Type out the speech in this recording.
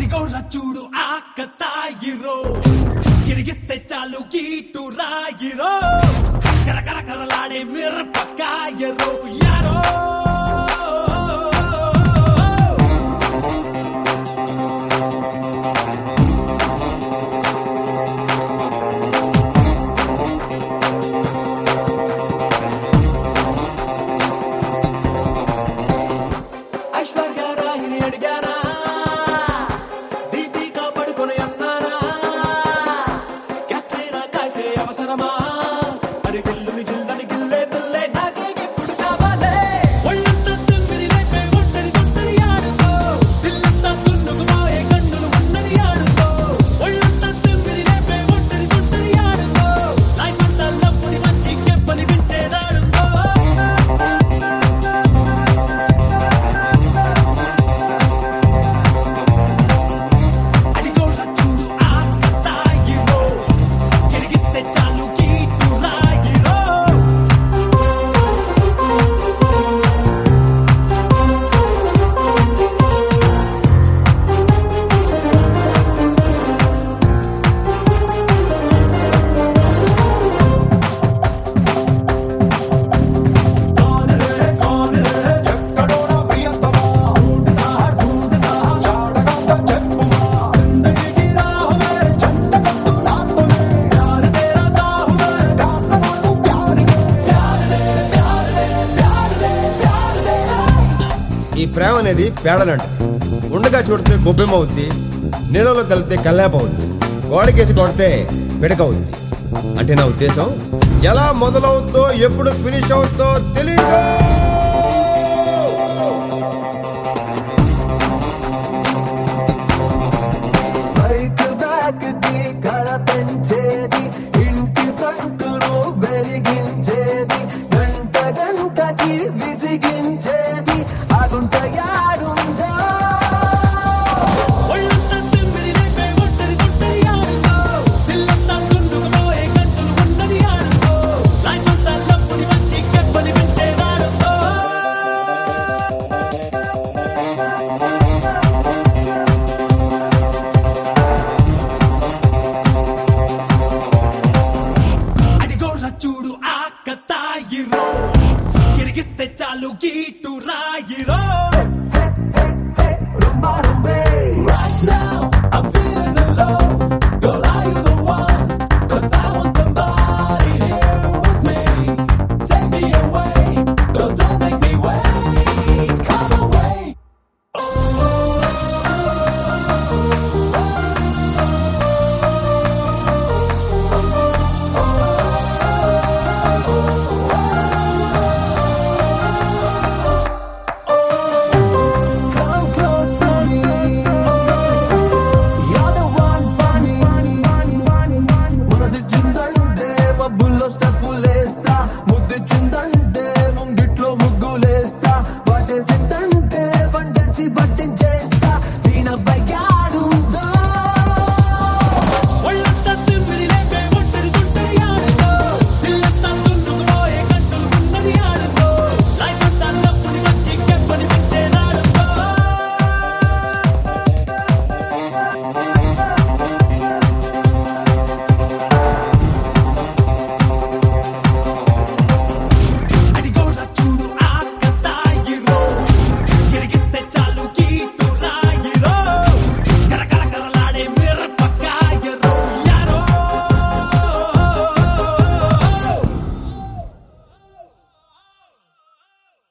అడిగోరా చూడు ఆక తాయిరో గిరిగిస్తే చాలు గీటు రాయిరో కరకర కరలాడే మిరపకాయరో యారో ఐశ్వర్య రాహిని అడిగారా దీపికా పడుకొని అన్నారా క్యాట్రీనా కైఫే అవసరమా అరి గిల్లుని జిల్లని గిల్లే పిల్లే నాకే ఇప్పుడు కావాలే ఒళ్ళంతా తుమ్మిరి లేపే ఒంటరి తొంటరి ఆడుకో పిల్లంతా తున్నుకుపోయే కన్నులు ఉన్నది ఆడుకో ఒళ్ళంతా తుమ్మిరి లేపే ఒంటరి తొంటరి ఆడుకో లైఫ్ అంతా లప్పుని మంచి కెప్పని పెంచేదాడుకో అడిగోరా చూడు ఆ కథాయిరో తిరిగిస్తే చాలు గీటు రాయిరో ఈ ప్రేమ అనేది పేడలంట ఉండగా చూడితే గొబ్బెమవుద్ది నీళ్ళలో కలిపితే కల్లాప అవుద్ది గోడకేసి కొడితే పిడకవుద్ది అంటే నా ఉద్దేశం ఎలా మొదలవుద్దో ఎప్పుడు ఫినిష్ అవుద్దో తెలియదు